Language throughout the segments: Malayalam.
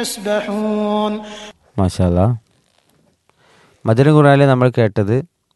يسبحون മാഷാല്ല മധുര ഖുറാനിൽ നമ്മൾ കേട്ടത്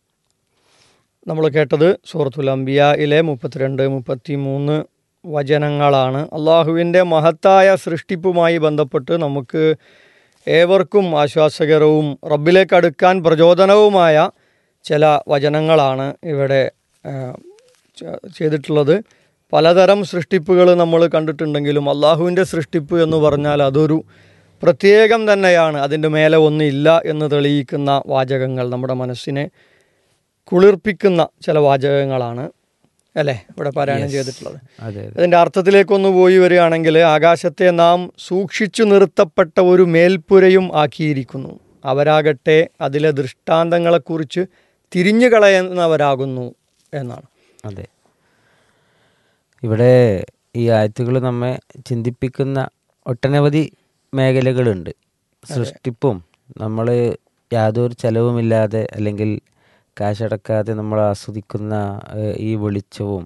നമ്മൾ കേട്ടത് സൂറത്തുൽ അംബിയയിലെ മുപ്പത്തിരണ്ട് മുപ്പത്തി മൂന്ന് വചനങ്ങളാണ് അള്ളാഹുവിൻ്റെ മഹത്തായ സൃഷ്ടിപ്പുമായി ബന്ധപ്പെട്ട് നമുക്ക് ഏവർക്കും ആശ്വാസകരവും റബ്ബിലേക്ക് അടുക്കാൻ പ്രചോദനവുമായ ചില വചനങ്ങളാണ് ഇവിടെ ആ, ച- ചെയ്തിട്ടുള്ളത് പലതരം സൃഷ്ടിപ്പുകൾ നമ്മൾ കണ്ടിട്ടുണ്ടെങ്കിലും അള്ളാഹുവിൻ്റെ സൃഷ്ടിപ്പ് എന്ന് പറഞ്ഞാൽ അതൊരു പ്രത്യേകം തന്നെയാണ് അതിൻ്റെ മേലെ ഒന്നില്ല എന്ന് തെളിയിക്കുന്ന വാചകങ്ങൾ നമ്മുടെ മനസ്സിനെ കുളിർപ്പിക്കുന്ന ചില വാചകങ്ങളാണ് അല്ലേ ഇവിടെ പാരായണം ചെയ്തിട്ടുള്ളത് അതെ അതെ അതിൻ്റെ അർത്ഥത്തിലേക്കൊന്ന് പോയി വരികയാണെങ്കിൽ ആകാശത്തെ നാം സൂക്ഷിച്ചു നിർത്തപ്പെട്ട ഒരു മേൽപ്പുരയും ആക്കിയിരിക്കുന്നു അവരാകട്ടെ അതിലെ ദൃഷ്ടാന്തങ്ങളെക്കുറിച്ച് തിരിഞ്ഞു കളയുന്നവരാകുന്നു എന്നാണ് അതെ ഇവിടെ ഈ ആയത്തുകൾ നമ്മെ ചിന്തിപ്പിക്കുന്ന ഒട്ടനവധി മേഖലകളുണ്ട് സൃഷ്ടിപ്പും നമ്മൾ യാതൊരു ചെലവുമില്ലാതെ അല്ലെങ്കിൽ കാശടക്കാതെ നമ്മൾ ആസ്വദിക്കുന്ന ഏഹ്, ഈ വെളിച്ചവും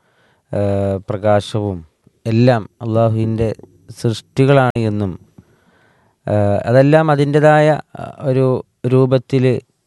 ഏഹ്, പ്രകാശവും എല്ലാം അള്ളാഹുവിൻ്റെ സൃഷ്ടികളാണ് എന്നും ഏഹ്, അതെല്ലാം അതിൻ്റെതായ അഹ്, ഒരു രൂപത്തിൽ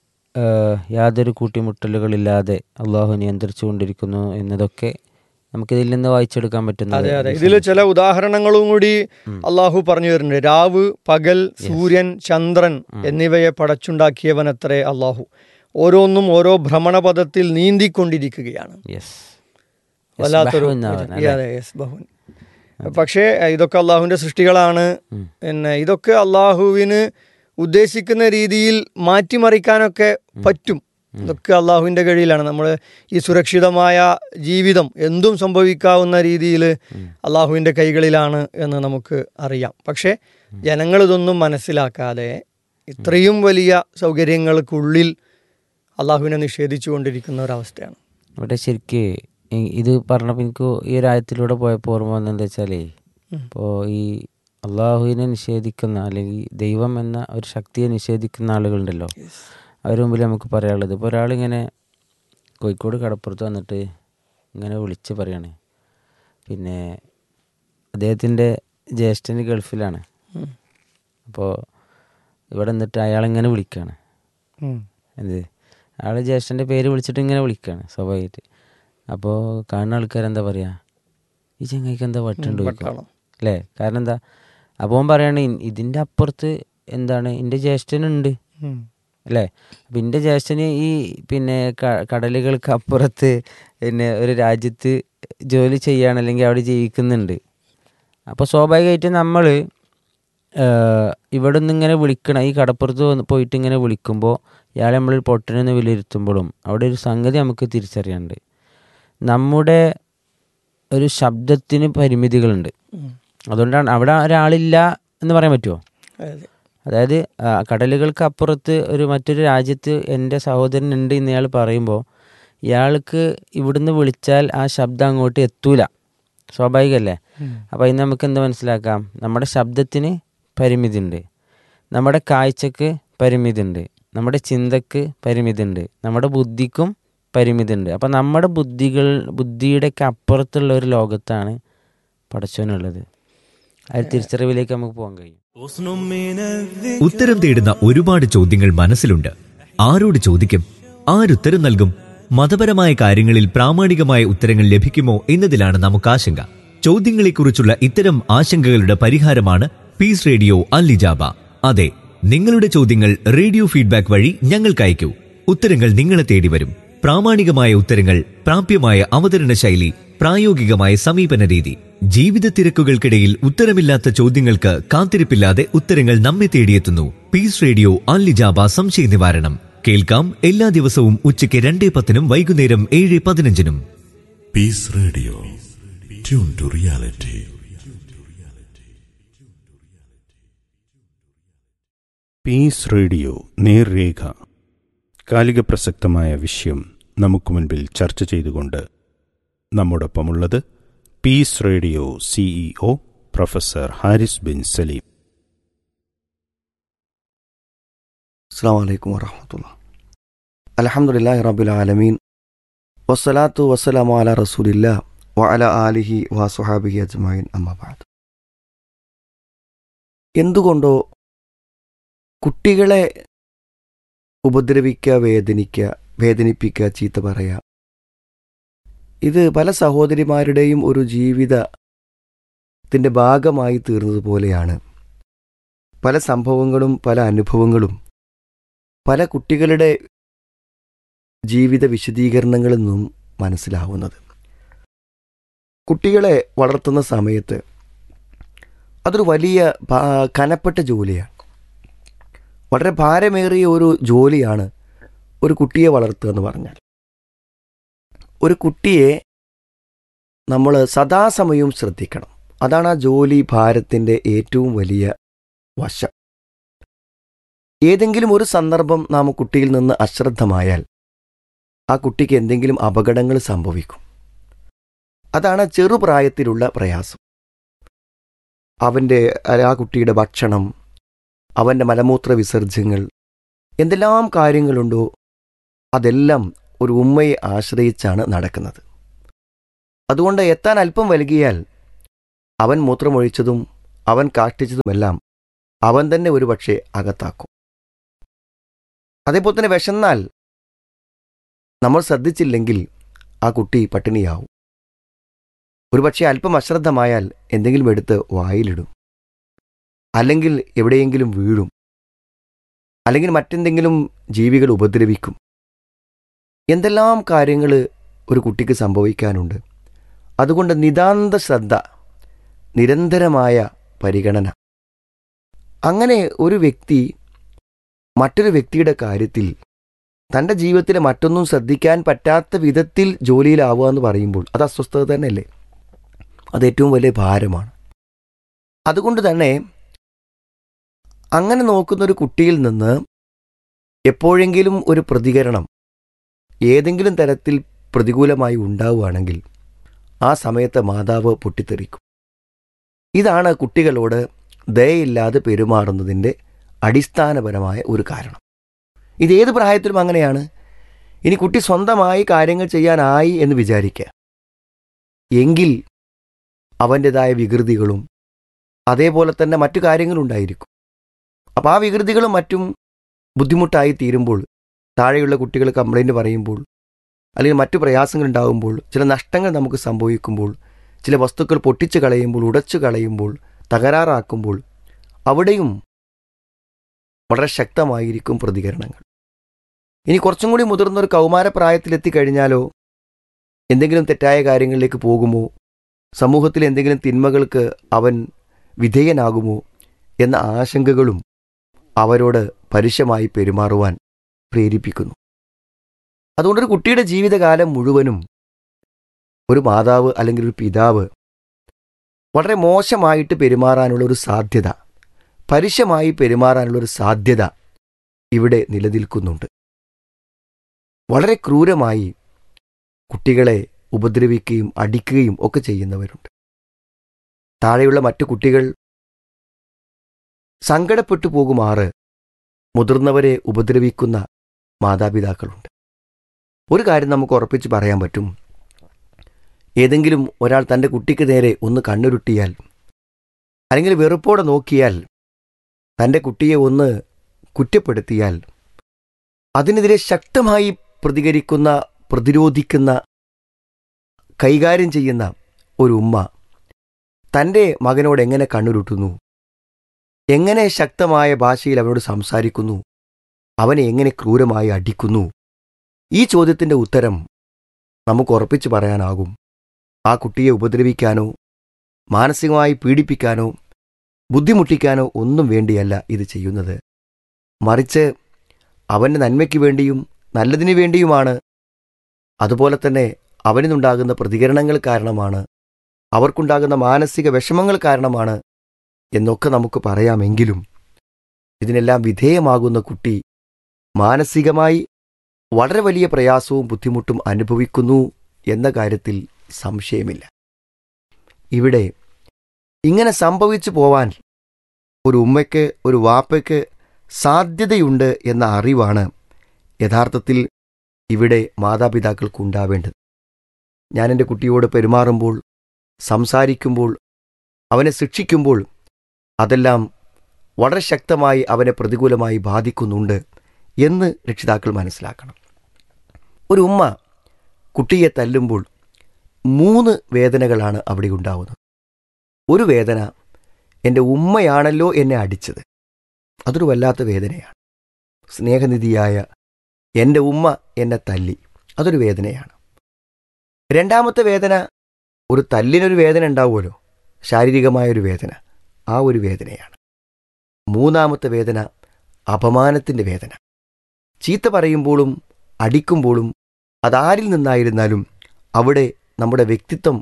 യാതൊരു കൂട്ടിമുട്ടലുകളില്ലാതെ അള്ളാഹു നിയന്ത്രിച്ചു കൊണ്ടിരിക്കുന്നു എന്നതൊക്കെ നമുക്കിതിൽ നിന്ന് വായിച്ചെടുക്കാൻ പറ്റുന്ന അതെ അതെ ഇതിൽ ചില ഉദാഹരണങ്ങളും കൂടി അള്ളാഹു പറഞ്ഞു വരുന്നുണ്ട് രാവ് പകൽ സൂര്യൻ ചന്ദ്രൻ എന്നിവയെ പടച്ചുണ്ടാക്കിയവനത്രേ അള്ളാഹു ഓരോന്നും ഓരോ ഭ്രമണപഥത്തിൽ നീന്തിക്കൊണ്ടിരിക്കുകയാണ് യെസ് വല്ലാത്തൊരു അതെ, yes, ബഹുൻ. പക്ഷേ ഇതൊക്കെ അള്ളാഹുവിന്റെ സൃഷ്ടികളാണ് പിന്നെ ഇതൊക്കെ അള്ളാഹുവിന് ഉദ്ദേശിക്കുന്ന രീതിയിൽ മാറ്റിമറിക്കാനൊക്കെ പറ്റും ഇതൊക്കെ അള്ളാഹുവിന്റെ കഴിയിലാണ് നമ്മൾ ഈ സുരക്ഷിതമായ ജീവിതം എന്തും സംഭവിക്കാവുന്ന രീതിയിൽ അള്ളാഹുവിന്റെ കൈകളിലാണ് എന്ന് നമുക്ക് അറിയാം പക്ഷേ ജനങ്ങൾ ഇതൊന്നും മനസ്സിലാക്കാതെ ഇത്രയും വലിയ സൗകര്യങ്ങൾക്കുള്ളിൽ അള്ളാഹുവിനെ നിഷേധിച്ചു കൊണ്ടിരിക്കുന്ന ഒരവസ്ഥയാണ് ഇവിടെ ശരിക്ക് ഈ- ഇത് പറഞ്ഞപ്പോൾ എനിക്ക് ഈ ഒരു ആയത്തിലൂടെ പോയപ്പോൾ ഓർമ്മ വന്നെന്താ വെച്ചാലേ ഇപ്പോൾ ഈ അള്ളാഹുവിനെ നിഷേധിക്കുന്ന അല്ലെങ്കിൽ ദൈവം എന്ന ഒരു ശക്തിയെ നിഷേധിക്കുന്ന ആളുകളുണ്ടല്ലോ അവരുടെ മുമ്പിൽ നമുക്ക് പറയാനുള്ളത് ഇപ്പോൾ ഒരാളിങ്ങനെ കോഴിക്കോട് കടപ്പുറത്ത് വന്നിട്ട് ഇങ്ങനെ വിളിച്ച് പറയാണ് പിന്നെ അദ്ദേഹത്തിൻ്റെ ജ്യേഷ്ഠന് ഗൾഫിലാണ് ഉം. അപ്പോൾ ഇവിടെ നിന്നിട്ട് അയാളിങ്ങനെ വിളിക്കുകയാണ് ഉം. എന്ത് അയാൾ ജ്യേഷ്ഠൻ്റെ പേര് വിളിച്ചിട്ട് ഇങ്ങനെ വിളിക്കുകയാണ് സ്വാഭാവികമായിട്ട് അപ്പോൾ കാണുന്ന ആൾക്കാരെന്താ പറയുക ഈ ചങ്ങായിക്ക് എന്താ വട്ടുണ്ട് ചോദിക്കും. വട്ടാണോ? അല്ലേ കാരണം എന്താ അപ്പോൾ അവൻ പറയാണ് "ഇ- ഇതിൻ്റെ അപ്പുറത്ത് എന്താണ് എൻ്റെ ജ്യേഷ്ഠനുണ്ട് ഉം. അല്ലേ അപ്പം എൻ്റെ ജ്യേഷ്ഠന് ഈ പിന്നെ ക- കടലുകൾക്ക് അപ്പുറത്ത് പിന്നെ ഒരു രാജ്യത്ത് ജോലി ചെയ്യാണ് അല്ലെങ്കിൽ അവിടെ ജീവിക്കുന്നുണ്ട് അപ്പോൾ സ്വാഭാവികമായിട്ടും നമ്മൾ ഇവിടെ നിന്ന് ഇങ്ങനെ വിളിക്കണം ഈ കടപ്പുറത്ത് വന്ന് പോയിട്ട് ഇങ്ങനെ വിളിക്കുമ്പോൾ ഇയാളെ നമ്മൾ പൊട്ടനെന്ന് വിലയിരുത്തുമ്പോഴും അവിടെ ഒരു സംഗതി നമുക്ക് തിരിച്ചറിയാനുണ്ട് നമ്മുടെ ഒരു ശബ്ദത്തിന് പരിമിതികളുണ്ട് ഉം. അതുകൊണ്ടാണ് അവിടെ ഒരാളില്ല എന്ന് പറയാൻ പറ്റുമോ അതെ. അതായത് ആ, കടലുകൾക്ക് അപ്പുറത്ത് ഒരു മറ്റൊരു രാജ്യത്ത് എൻ്റെ സഹോദരൻ ഉണ്ട് എന്ന് ഇയാൾ പറയുമ്പോൾ ഇയാൾക്ക് ഇവിടുന്ന് വിളിച്ചാൽ ആ ശബ്ദം അങ്ങോട്ട് എത്തൂല സ്വാഭാവികമല്ലേ അപ്പോൾ ഇന്ന് നമുക്ക് എന്ത് മനസ്സിലാക്കാം നമ്മുടെ ശബ്ദത്തിന് പരിമിതി ഉണ്ട് നമ്മുടെ കാഴ്ചക്ക് പരിമിതി ഉണ്ട് നമ്മുടെ ചിന്തക്ക് പരിമിതി ഉണ്ട് നമ്മുടെ ബുദ്ധിക്കും പരിമിതി ഉണ്ട് അപ്പം നമ്മുടെ ബുദ്ധികൾ ബുദ്ധിയുടെയൊക്കെ അപ്പുറത്തുള്ള ഒരു ലോകത്താണ് പടച്ചവനുള്ളത് ആ ഒരു തിരിച്ചറിവിലേക്ക് നമുക്ക് പോകാൻ കഴിയും ഉത്തരം തേടുന്ന ഒരുപാട് ചോദ്യങ്ങൾ മനസ്സിലുണ്ട് ആരോട് ചോദിക്കും ആരുത്തരം നൽകും മതപരമായ കാര്യങ്ങളിൽ പ്രാമാണികമായ ഉത്തരങ്ങൾ ലഭിക്കുമോ എന്നതിലാണ് നമുക്ക് ആശങ്ക ചോദ്യങ്ങളെക്കുറിച്ചുള്ള ഇത്തരം ആശങ്കകളുടെ പരിഹാരമാണ് പീസ് റേഡിയോ അല്ലിജാബ അതെ നിങ്ങളുടെ ചോദ്യങ്ങൾ റേഡിയോ ഫീഡ്ബാക്ക് വഴി ഞങ്ങൾക്ക് അയക്കൂ ഉത്തരങ്ങൾ നിങ്ങളെ തേടി വരും പ്രാമാണികമായ ഉത്തരങ്ങൾ പ്രാപ്യമായ അവതരണ ശൈലി പ്രായോഗികമായ സമീപന രീതി ജീവിത തിരക്കുകൾക്കിടയിൽ ഉത്തരമില്ലാത്ത ചോദ്യങ്ങൾക്ക് കാത്തിരിപ്പില്ലാതെ ഉത്തരങ്ങൾ നമ്മെ തേടിയെത്തുന്നു പീസ് റേഡിയോ അല്ലിജാബ സംശയ നിവാരണം കേൾക്കാം എല്ലാ ദിവസവും ഉച്ചയ്ക്ക് രണ്ടേ പത്തിനും വൈകുന്നേരം ഏഴ് പതിനഞ്ചിനും Peace Radio. Tune to reality. Peace radio Nerrekha കാലിക പ്രസക്തമായ വിഷയം നമുക്ക് മുൻപിൽ ചർച്ച ചെയ്തുകൊണ്ട് നമ്മോടൊപ്പമുള്ളത് peace radio CEO professor Haris bin Saleem അസ്സാം വലൈക്കും വറഹമത്തുള്ള അലഹമുല്ലാ റബുലാലമീൻ വസ്സലാത്തു വസ്സലാമു അല റസൂലില്ല വ അല ആലിഹി വസുഹാബിഹി അജ്മായിൻ അമ്മബാദ് എന്തുകൊണ്ടോ കുട്ടികളെ ഉപദ്രവിക്കുക വേദനിക്കുക വേദനിപ്പിക്കുക ചീത്ത പറയുക ഇത് പല സഹോദരിമാരുടെയും ഒരു ജീവിതത്തിൻ്റെ ഭാഗമായി തീർന്നതുപോലെയാണ് പല സംഭവങ്ങളും പല അനുഭവങ്ങളും പല കുട്ടികളുടെ ജീവിത വിശദീകരണങ്ങളിൽ നിന്നും മനസ്സിലാവുന്നത് കുട്ടികളെ വളർത്തുന്ന സമയത്ത് അതൊരു വലിയ ഭാ- കനപ്പെട്ട ജോലിയാണ് വളരെ ഭാരമേറിയ ഒരു ജോലിയാണ് ഒരു കുട്ടിയെ വളർത്തുക എന്ന് പറഞ്ഞാൽ ഒരു കുട്ടിയെ നമ്മൾ സദാസമയവും ശ്രദ്ധിക്കണം അതാണ് ആ ജോലി ഭാരത്തിൻ്റെ ഏറ്റവും വലിയ വശം ഏതെങ്കിലും ഒരു സന്ദർഭം നാം കുട്ടിയിൽ നിന്ന് അശ്രദ്ധമായാൽ ആ കുട്ടിക്ക് എന്തെങ്കിലും അപകടങ്ങൾ സംഭവിക്കും അതാണ് ചെറുപ്രായത്തിലുള്ള പ്രയാസം അവൻ്റെ ആ കുട്ടിയുടെ ഭക്ഷണം അവൻ്റെ മലമൂത്ര വിസർജ്യങ്ങൾ എന്തെല്ലാം കാര്യങ്ങളുണ്ടോ അതെല്ലാം ഒരു ഉമ്മയെ ആശ്രയിച്ചാണ് നടക്കുന്നത് അതുകൊണ്ട് എത്താൻ അല്പം വൈകിയാൽ അവൻ മൂത്രമൊഴിച്ചതും അവൻ കാഷ്ടിച്ചതുമെല്ലാം അവൻ തന്നെ ഒരുപക്ഷെ അകത്താക്കും അതേപോലെ തന്നെ വിശന്നാൽ നമ്മൾ ശ്രദ്ധിച്ചില്ലെങ്കിൽ ആ കുട്ടി പട്ടിണിയാവും ഒരുപക്ഷെ അല്പം അശ്രദ്ധമായാൽ എന്തെങ്കിലും എടുത്ത് വായിലിടും അല്ലെങ്കിൽ എവിടെയെങ്കിലും വീഴും അല്ലെങ്കിൽ മറ്റെന്തെങ്കിലും ജീവികൾ ഉപദ്രവിക്കും എന്തെല്ലാം കാര്യങ്ങൾ ഒരു കുട്ടിക്ക് സംഭവിക്കാനുണ്ട് അതുകൊണ്ട് നിതാന്ത ശ്രദ്ധ നിരന്തരമായ പരിഗണന അങ്ങനെ ഒരു വ്യക്തി മറ്റൊരു വ്യക്തിയുടെ കാര്യത്തിൽ തൻ്റെ ജീവിതത്തിലെ മറ്റൊന്നും ശ്രദ്ധിക്കാൻ പറ്റാത്ത വിധത്തിൽ ജോലിയിലാവുക എന്ന് പറയുമ്പോൾ അത് അസ്വസ്ഥത തന്നെയല്ലേ അത് ഏറ്റവും വലിയ ഭാരമാണ് അതുകൊണ്ട് തന്നെ അങ്ങനെ നോക്കുന്ന ഒരു കുട്ടിയിൽ നിന്ന് എപ്പോഴെങ്കിലും ഒരു പ്രതികരണം ഏതെങ്കിലും തരത്തിൽ പ്രതികൂലമായി ഉണ്ടാവുകയാണെങ്കിൽ ആ സമയത്ത് മാതാവ് പൊട്ടിത്തെറിക്കും ഇതാണ് കുട്ടികളോട് ദയയില്ലാതെ പെരുമാറുന്നതിൻ്റെ അടിസ്ഥാനപരമായ ഒരു കാരണം ഇത് ഏത് പ്രായത്തിലും അങ്ങനെയാണ് ഇനി കുട്ടി സ്വന്തമായി കാര്യങ്ങൾ ചെയ്യാനായി എന്ന് വിചാരിക്കുക എങ്കിൽ അവൻ്റെതായ വികൃതികളും അതേപോലെ തന്നെ മറ്റു കാര്യങ്ങളുണ്ടായിരിക്കും അപ്പോൾ ആ വികൃതികളും മറ്റും ബുദ്ധിമുട്ടായി തീരുമ്പോൾ താഴെയുള്ള കുട്ടികൾ കംപ്ലൈൻറ്റ് പറയുമ്പോൾ അല്ലെങ്കിൽ മറ്റു പ്രയാസങ്ങൾ ഉണ്ടാകുമ്പോൾ ചില നഷ്ടങ്ങൾ നമുക്ക് സംഭവിക്കുമ്പോൾ ചില വസ്തുക്കൾ പൊട്ടിച്ചു കളയുമ്പോൾ ഉടച്ചു കളയുമ്പോൾ തകരാറാക്കുമ്പോൾ അവിടെയും വളരെ ശക്തമായിരിക്കും പ്രതികരണങ്ങൾ ഇനി കുറച്ചും കൂടി മുതിർന്ന ഒരു കൗമാരപ്രായത്തിലെത്തിക്കഴിഞ്ഞാലോ എന്തെങ്കിലും തെറ്റായ കാര്യങ്ങളിലേക്ക് പോകുമോ സമൂഹത്തിൽ എന്തെങ്കിലും തിന്മകൾക്ക് അവൻ വിധേയനാകുമോ എന്ന ആശങ്കകളും അവരോട് പരുഷമായി പെരുമാറുവാൻ പ്രേരിപ്പിക്കുന്നു അതുകൊണ്ടൊരു കുട്ടിയുടെ ജീവിതകാലം മുഴുവനും ഒരു മാതാവ് അല്ലെങ്കിൽ ഒരു പിതാവ് വളരെ മോശമായിട്ട് പെരുമാറാനുള്ള ഒരു സാധ്യത പരുഷമായി പെരുമാറാനുള്ള ഒരു സാധ്യത ഇവിടെ നിലനിൽക്കുന്നുണ്ട് വളരെ ക്രൂരമായി കുട്ടികളെ ഉപദ്രവിക്കുകയും അടിക്കുകയും ഒക്കെ ചെയ്യുന്നവരുണ്ട് താഴെയുള്ള മറ്റു കുട്ടികൾ സങ്കടപ്പെട്ടു പോകുമാറ് മുതിർന്നവരെ ഉപദ്രവിക്കുന്ന മാതാപിതാക്കളുണ്ട് ഒരു കാര്യം നമുക്ക് ഉറപ്പിച്ച് പറയാൻ പറ്റും ഏതെങ്കിലും ഒരാൾ തൻ്റെ കുട്ടിക്ക് നേരെ ഒന്ന് കണ്ണുരുട്ടിയാൽ അല്ലെങ്കിൽ വെറുപ്പോടെ നോക്കിയാൽ തൻ്റെ കുട്ടിയെ ഒന്ന് കുറ്റപ്പെടുത്തിയാൽ അതിനെതിരെ ശക്തമായി പ്രതികരിക്കുന്ന പ്രതിരോധിക്കുന്ന കൈകാര്യം ചെയ്യുന്ന ഒരു ഉമ്മ തൻ്റെ മകനോട് എങ്ങനെ കണ്ണുരുട്ടുന്നു എങ്ങനെ ശക്തമായ ഭാഷയിൽ അവനോട് സംസാരിക്കുന്നു അവനെ എങ്ങനെ ക്രൂരമായി അടിക്കുന്നു ഈ ചോദ്യത്തിൻ്റെ ഉത്തരം നമുക്ക് ഉറപ്പിച്ചു പറയാനാകും ആ കുട്ടിയെ ഉപദ്രവിക്കാനോ മാനസികമായി പീഡിപ്പിക്കാനോ ബുദ്ധിമുട്ടിക്കാനോ ഒന്നും വേണ്ടിയല്ല ഇത് ചെയ്യുന്നത് മറിച്ച് അവൻ്റെ നന്മയ്ക്ക് വേണ്ടിയും നല്ലതിനു വേണ്ടിയുമാണ് അതുപോലെ തന്നെ അവനിന്നുണ്ടാകുന്ന പ്രതികരണങ്ങൾ കാരണമാണ് അവർക്കുണ്ടാകുന്ന മാനസിക വിഷമങ്ങൾ കാരണമാണ് എന്നൊക്കെ നമുക്ക് പറയാമെങ്കിലും ഇതിനെല്ലാം വിധേയമാകുന്ന കുട്ടി മാനസികമായി വളരെ വലിയ പ്രയാസവും ബുദ്ധിമുട്ടും അനുഭവിക്കുന്നു എന്ന കാര്യത്തിൽ സംശയമില്ല ഇവിടെ ഇങ്ങനെ സംഭവിച്ചു പോവാൻ ഒരു ഉമ്മയ്ക്ക് ഒരു വാപ്പയ്ക്ക് സാധ്യതയുണ്ട് എന്ന അറിവാണ് യഥാർത്ഥത്തിൽ ഇവിടെ മാതാപിതാക്കൾക്കുണ്ടാവേണ്ടത് ഞാൻ എൻ്റെ കുട്ടിയോട് പെരുമാറുമ്പോൾ സംസാരിക്കുമ്പോൾ അവനെ ശിക്ഷിക്കുമ്പോൾ അതെല്ലാം വളരെ ശക്തമായി അവനെ പ്രതികൂലമായി ബാധിക്കുന്നുണ്ട് എന്ന് രക്ഷിതാക്കൾ മനസ്സിലാക്കണം ഒരു ഉമ്മ കുട്ടിയെ തല്ലുമ്പോൾ മൂന്ന് വേദനകളാണ് അവിടെ ഉണ്ടാവുന്നത് ഒരു വേദന എൻ്റെ ഉമ്മയാണല്ലോ എന്നെ അടിച്ചത് അതൊരു വല്ലാത്ത വേദനയാണ് സ്നേഹനിധിയായ എൻ്റെ ഉമ്മ എന്നെ തല്ലി അതൊരു വേദനയാണ് രണ്ടാമത്തെ വേദന ഒരു തല്ലിനൊരു വേദന ഉണ്ടാവുമല്ലോ ശാരീരികമായൊരു വേദന ആ ഒരു വേദനയാണ് മൂന്നാമത്തെ വേദന അപമാനത്തിൻ്റെ വേദന ചീത്ത പറയുമ്പോഴും അടിക്കുമ്പോഴും അതാരിൽ നിന്നായിരുന്നാലും അവിടെ നമ്മുടെ വ്യക്തിത്വം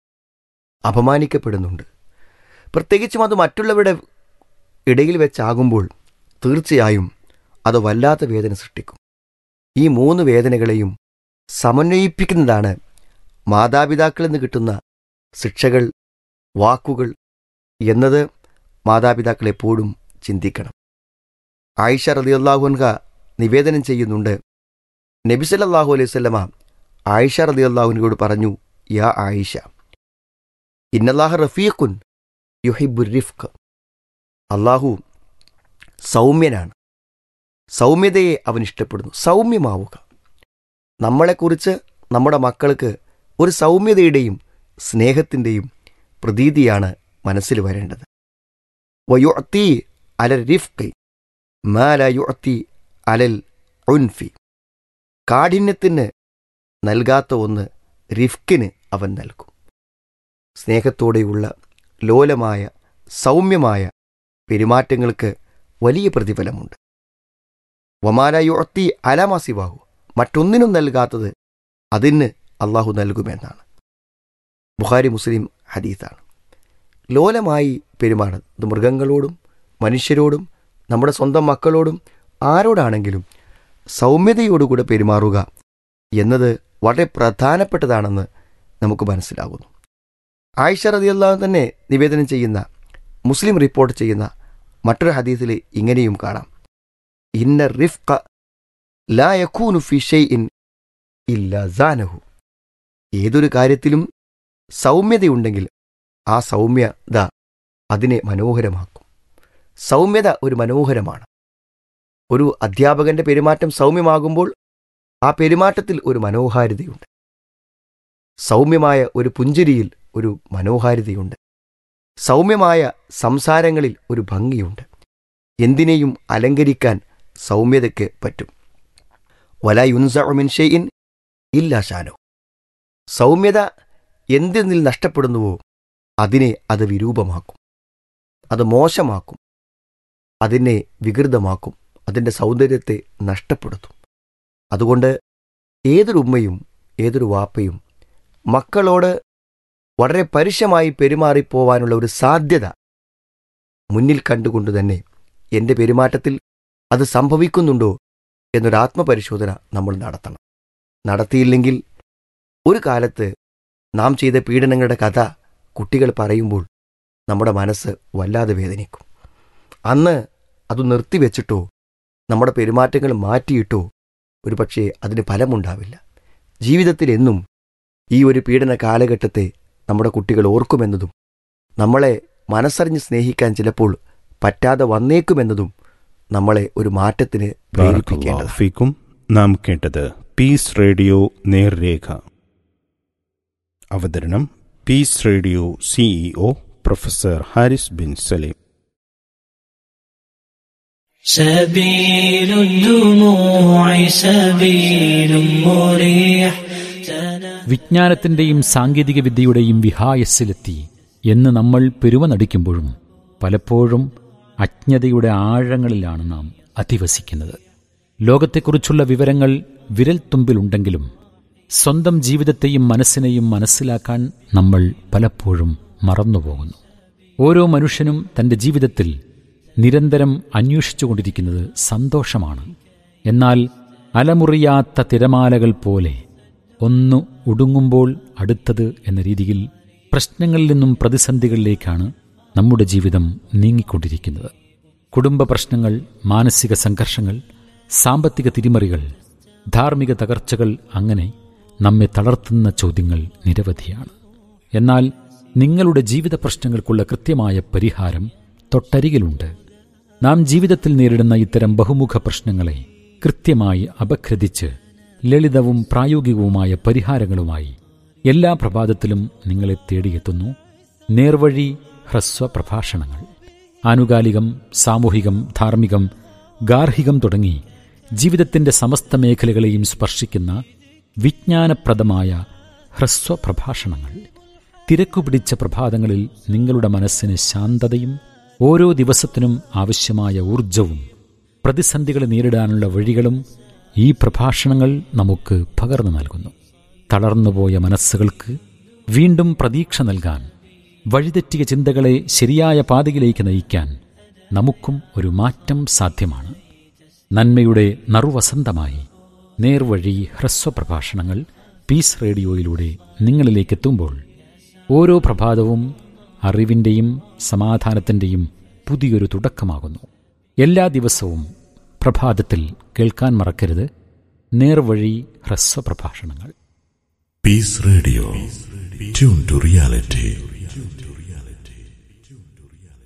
അപമാനിക്കപ്പെടുന്നുണ്ട് പ്രത്യേകിച്ചും അത് മറ്റുള്ളവരുടെ ഇടയിൽ വെച്ചാകുമ്പോൾ തീർച്ചയായും അത് വല്ലാത്ത വേദന സൃഷ്ടിക്കും ഈ മൂന്ന് വേദനകളെയും സമന്വയിപ്പിക്കുന്നതാണ് മാതാപിതാക്കളിൽ നിന്ന് കിട്ടുന്ന ശിക്ഷകൾ വാക്കുകൾ എന്നത് മാതാപിതാക്കൾ എപ്പോഴും ചിന്തിക്കണം ആയിഷ റതിയല്ലാഹുൻഹ നിവേദനം ചെയ്യുന്നുണ്ട് നബി സല്ലല്ലാഹു അലൈഹി വസല്ലമ ആയിഷ റതിയല്ലാഹുനോട് പറഞ്ഞു യാ ആയിഷ ഇന്നല്ലാഹ റഫീഖുൻ യുഹിബുർ റിഫ്ഖ് അള്ളാഹു സൗമ്യനാണ് സൗമ്യതയെ അവൻ ഇഷ്ടപ്പെടുന്നു സൗമ്യമാവുക നമ്മളെക്കുറിച്ച് നമ്മുടെ മക്കൾക്ക് ഒരു സൗമ്യതയുടെയും സ്നേഹത്തിൻ്റെയും പ്രതീതിയാണ് മനസ്സിൽ വരേണ്ടത് വയുഅത്തി അലൽ റിഫ്ഖി മാല യുഅത്തി അലൽ ഉൻഫി കാഠിന്യത്തിന് നൽകാത്ത ഒന്ന് റിഫ്കിന് അവൻ നൽകും സ്നേഹത്തോടെയുള്ള ലോലമായ സൗമ്യമായ പെരുമാറ്റങ്ങൾക്ക് വലിയ പ്രതിഫലമുണ്ട് വമാല യുഅത്തി അലമാസിവാഹു മറ്റൊന്നിനും നൽകാത്തത് അതിന് അള്ളാഹു നൽകുമെന്നാണ് ബുഖാരി മുസ്ലിം ഹദീസാണ് ലോലമായി പെരുമാറുന്നത് ഇത് മൃഗങ്ങളോടും മനുഷ്യരോടും നമ്മുടെ സ്വന്തം മക്കളോടും ആരോടാണെങ്കിലും സൗമ്യതയോടുകൂടെ പെരുമാറുക എന്നത് വളരെ പ്രധാനപ്പെട്ടതാണെന്ന് നമുക്ക് മനസ്സിലാകുന്നു ആയിഷ റതിയല്ലാഹു തന്നെ നിവേദനം ചെയ്യുന്ന മുസ്ലിം റിപ്പോർട്ട് ചെയ്യുന്ന മറ്റൊരു ഹദീസിൽ ഇങ്ങനെയും കാണാം ഇന്ന റിഫ്ക ലാ യഖൂനു ഫി ഷൈഇൻ ഇല്ല സാനഹു ഏതൊരു കാര്യത്തിലും സൗമ്യതയുണ്ടെങ്കിൽ ആ സൗമ്യത അതിനെ മനോഹരമാക്കും സൗമ്യത ഒരു മനോഹരമാണ് ഒരു അധ്യാപകന്റെ പെരുമാറ്റം സൗമ്യമാകുമ്പോൾ ആ പെരുമാറ്റത്തിൽ ഒരു മനോഹാരിതയുണ്ട് സൗമ്യമായ ഒരു പുഞ്ചിരിയിൽ ഒരു മനോഹാരിതയുണ്ട് സൗമ്യമായ സംസാരങ്ങളിൽ ഒരു ഭംഗിയുണ്ട് എന്തിനേയും അലങ്കരിക്കാൻ സൗമ്യതയ്ക്ക് പറ്റും വല യുൻസമിൻ ഷെയ്ൻ ഇല്ല ഷാനോ സൗമ്യത എന്തിൽ നഷ്ടപ്പെടുന്നുവോ അതിനെ അത് വിരൂപമാക്കും അത് മോശമാക്കും അതിനെ വികൃതമാക്കും അതിൻ്റെ സൗന്ദര്യത്തെ നഷ്ടപ്പെടുത്തും അതുകൊണ്ട് ഏതൊരു ഉമ്മയും ഏതൊരു വാപ്പയും മക്കളോട് വളരെ പരുഷമായി പെരുമാറിപ്പോവാനുള്ള ഒരു സാധ്യത മുന്നിൽ കണ്ടുകൊണ്ട് തന്നെ എൻ്റെ പെരുമാറ്റത്തിൽ അത് സംഭവിക്കുന്നുണ്ടോ എന്നൊരു ആത്മപരിശോധന നമ്മൾ നടത്തണം നടത്തിയില്ലെങ്കിൽ ഒരു കാലത്ത് നാം ചെയ്ത പീഡനങ്ങളുടെ കഥ കുട്ടികൾ പറയുമ്പോൾ നമ്മുടെ മനസ്സ് വല്ലാതെ വേദനിക്കും അന്ന് അത് നിർത്തിവെച്ചിട്ടോ നമ്മുടെ പെരുമാറ്റങ്ങൾ മാറ്റിയിട്ടോ ഒരുപക്ഷെ അതിന് ഫലമുണ്ടാവില്ല ജീവിതത്തിൽ എന്നും ഈ ഒരു പീഡന കാലഘട്ടത്തെ നമ്മുടെ കുട്ടികൾ ഓർക്കുമെന്നതും നമ്മളെ മനസ്സറിഞ്ഞ് സ്നേഹിക്കാൻ ചിലപ്പോൾ പറ്റാതെ വന്നേക്കുമെന്നതും നമ്മളെ ഒരു മാറ്റത്തിന് പ്രേരിപ്പിക്കേണ്ടതാണ് ഫീക്കും നാം കേട്ടത് പീസ് റേഡിയോ നേർരേഖ അവതരണം peace radio CEO professor Haris bin Saleem سبيل الدموع سبيل مريح വിജ്ഞാനത്തിന്റെയും സാങ്കേതിക വിദ്യയുടെയും വിഹായസ്സിലെത്തി എന്ന് നമ്മൾ പെരുമ നടിക്കുമ്പോഴും പലപ്പോഴും അജ്ഞതയുടെ ആഴങ്ങളിലാണ് നാം അധിവസിക്കുന്നത് ലോകത്തെക്കുറിച്ചുള്ള വിവരങ്ങൾ വിരൽത്തുമ്പിലുണ്ടെങ്കിലും സ്വന്തം ജീവിതത്തെയും മനസ്സിനെയും മനസ്സിലാക്കാൻ നമ്മൾ പലപ്പോഴും മറന്നുപോകുന്നു ഓരോ മനുഷ്യനും തന്റെ ജീവിതത്തിൽ നിരന്തരം അന്വേഷിച്ചുകൊണ്ടിരിക്കുന്നത് സന്തോഷമാണ് എന്നാൽ അലമുറിയാത്ത തിരമാലകൾ പോലെ ഒന്ന് ഒടുങ്ങുമ്പോൾ അടുത്തത് എന്ന രീതിയിൽ പ്രശ്നങ്ങളിൽ നിന്നും പ്രതിസന്ധികളിലേക്കാണ് നമ്മുടെ ജീവിതം നീങ്ങിക്കൊണ്ടിരിക്കുന്നത് കുടുംബ പ്രശ്നങ്ങൾ മാനസിക സംഘർഷങ്ങൾ സാമ്പത്തിക തിരിമറികൾ ധാർമ്മിക തകർച്ചകൾ അങ്ങനെ നമ്മെ തളർത്തുന്ന ചോദ്യങ്ങൾ നിരവധിയാണ് എന്നാൽ നിങ്ങളുടെ ജീവിത പ്രശ്നങ്ങൾക്കുള്ള കൃത്യമായ പരിഹാരം തൊട്ടരികിലുണ്ട് നാം ജീവിതത്തിൽ നേരിടുന്ന ഇത്തരം ബഹുമുഖ പ്രശ്നങ്ങളെ കൃത്യമായി അപഗ്രഥിച്ച് ലളിതവും പ്രായോഗികവുമായ പരിഹാരങ്ങളുമായി എല്ലാ പ്രഭാതത്തിലും നിങ്ങളെ തേടിയെത്തുന്നു നേർവഴി ഹ്രസ്വ പ്രഭാഷണങ്ങൾ ആനുകാലികം സാമൂഹികം ധാർമ്മികം ഗാർഹികം തുടങ്ങി ജീവിതത്തിന്റെ സമസ്ത മേഖലകളെയും സ്പർശിക്കുന്ന വിജ്ഞാനപ്രദമായ ഹ്രസ്വ പ്രഭാഷണങ്ങൾ തിരക്കുപിടിച്ച പ്രഭാതങ്ങളിൽ നിങ്ങളുടെ മനസ്സിന് ശാന്തതയും ഓരോ ദിവസത്തിനും ആവശ്യമായ ഊർജവും പ്രതിസന്ധികളെ നേരിടാനുള്ള വഴികളും ഈ പ്രഭാഷണങ്ങൾ നമുക്ക് പകർന്നു നൽകുന്നു തളർന്നുപോയ മനസ്സുകൾക്ക് വീണ്ടും പ്രതീക്ഷ നൽകാൻ വഴിതെറ്റിയ ചിന്തകളെ ശരിയായ പാതയിലേക്ക് നയിക്കാൻ നമുക്കും ഒരു മാറ്റം സാധ്യമാണ് നന്മയുടെ നറുവസന്തമായി നേർവഴി ഹ്രസ്വ പ്രഭാഷണങ്ങൾ പീസ് റേഡിയോയിലൂടെ നിങ്ങളിലേക്ക് എത്തുമ്പോൾ ഓരോ പ്രഭാതവും അറിവിൻ്റെയും സമാധാനത്തിൻ്റെയും പുതിയൊരു തുടക്കമാകുന്നു എല്ലാ ദിവസവും പ്രഭാതത്തിൽ കേൾക്കാൻ മറക്കരുത് നേർവഴി ഹ്രസ്വ പ്രഭാഷണങ്ങൾ peace radio tune to reality